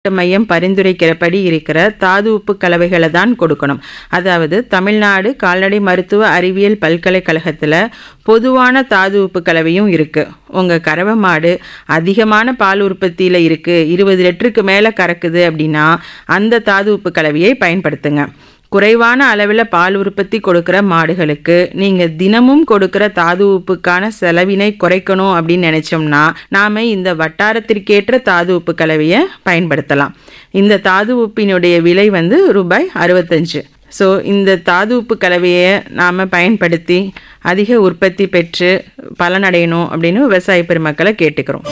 மையம் பரிந்துரைக்கிறபடி இருக்கிற தாது உப்பு கலவைகளை தான் கொடுக்கணும் அதாவது தமிழ்நாடு கால்நடை மருத்துவ அறிவியல் பல்கலைக்கழகத்தில் பொதுவான தாது உப்பு கலவையும் இருக்கு உங்க கறவை மாடு அதிகமான பால் உற்பத்தியில் இருக்கு இருபது லிட்டருக்கு மேலே கறக்குது அப்படின்னா அந்த தாது உப்பு கலவையை பயன்படுத்துங்க குறைவான அளவில் பால் உற்பத்தி கொடுக்குற மாடுகளுக்கு நீங்கள் தினமும் கொடுக்குற தாது உப்புக்கான செலவினை குறைக்கணும் அப்படின்னு நினச்சோம்னா நாம் இந்த வட்டாரத்திற்கேற்ற தாது உப்பு கலவையை பயன்படுத்தலாம் இந்த தாது உப்பினுடைய விலை வந்து ரூபாய் அறுபத்தஞ்சு ஸோ இந்த தாது உப்பு கலவையை நாம் பயன்படுத்தி அதிக உற்பத்தி பெற்று பலனடையணும் அப்படின்னு விவசாய பெருமக்களை கேட்டுக்கிறோம்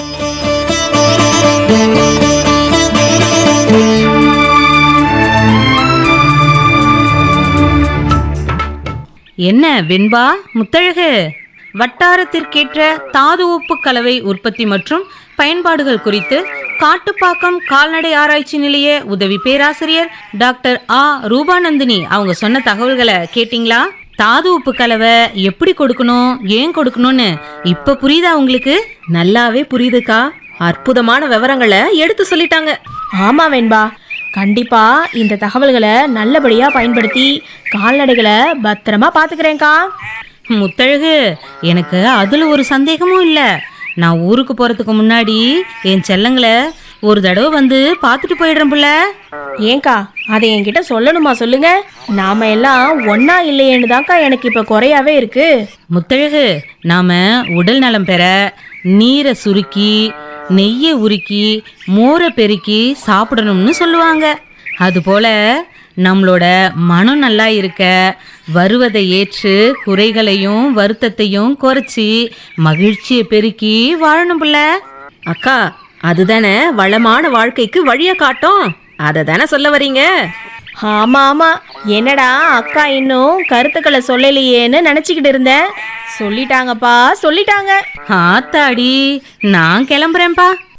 என்ன வெண்பா முத்தழகு வட்டாரத்திற்கேற்ற தாது உப்பு கலவை உற்பத்தி மற்றும் பயன்பாடுகள் குறித்து காட்டுப்பாக்கம் கால்நடை ஆராய்ச்சி நிலைய உதவி பேராசிரியர் டாக்டர் ஆ ரூபாநந்தினி அவங்க சொன்ன தகவல்களை கேட்டிங்களா தாது உப்பு கலவை எப்படி கொடுக்கணும் ஏன் கொடுக்கணும்னு இப்ப புரியுதா உங்களுக்கு நல்லாவே புரியுதுக்கா அற்புதமான விவரங்களை எடுத்து சொல்லிட்டாங்க ஆமா வெண்பா கண்டிப்பா இந்த தகவல்களை நல்லபடியா பயன்படுத்தி கால்நடைகளை பத்திரமா பாத்துக்கிறேன்க்கா முத்தழகு எனக்கு அதுல ஒரு சந்தேகமும் இல்ல நான் ஊருக்கு போறதுக்கு முன்னாடி என் செல்லங்களை ஒரு தடவை வந்து பார்த்துட்டு போயிடுறேன் புள்ள ஏன்க்கா அதை என்கிட்ட சொல்லணுமா சொல்லுங்க நாம எல்லாம் ஒன்னா இல்லையேன்னு தான்க்கா எனக்கு இப்ப குறையாவே இருக்கு முத்தழகு நாம உடல் நலம் பெற நீரை சுருக்கி நெய்யை உருக்கி மோரை பெருக்கி சாப்பிடணும்னு சொல்லுவாங்க அதுபோல நம்மளோட மனம் நல்லா இருக்க வருவதை ஏற்று குறைகளையும் வருத்தத்தையும் குறைச்சி மகிழ்ச்சியை பெருக்கி வாழணும் புள்ள அக்கா அதுதானே வளமான வாழ்க்கைக்கு வழிய காட்டும் அதை தானே சொல்ல வரீங்க ஆமா ஆமா என்னடா அக்கா இன்னும் கருத்துக்களை சொல்லலையேன்னு நினைச்சுக்கிட்டு இருந்தேன் சொல்லிட்டாங்கப்பா சொல்லிட்டாங்க ஆத்தாடி நான் கிளம்புறேன்ப்பா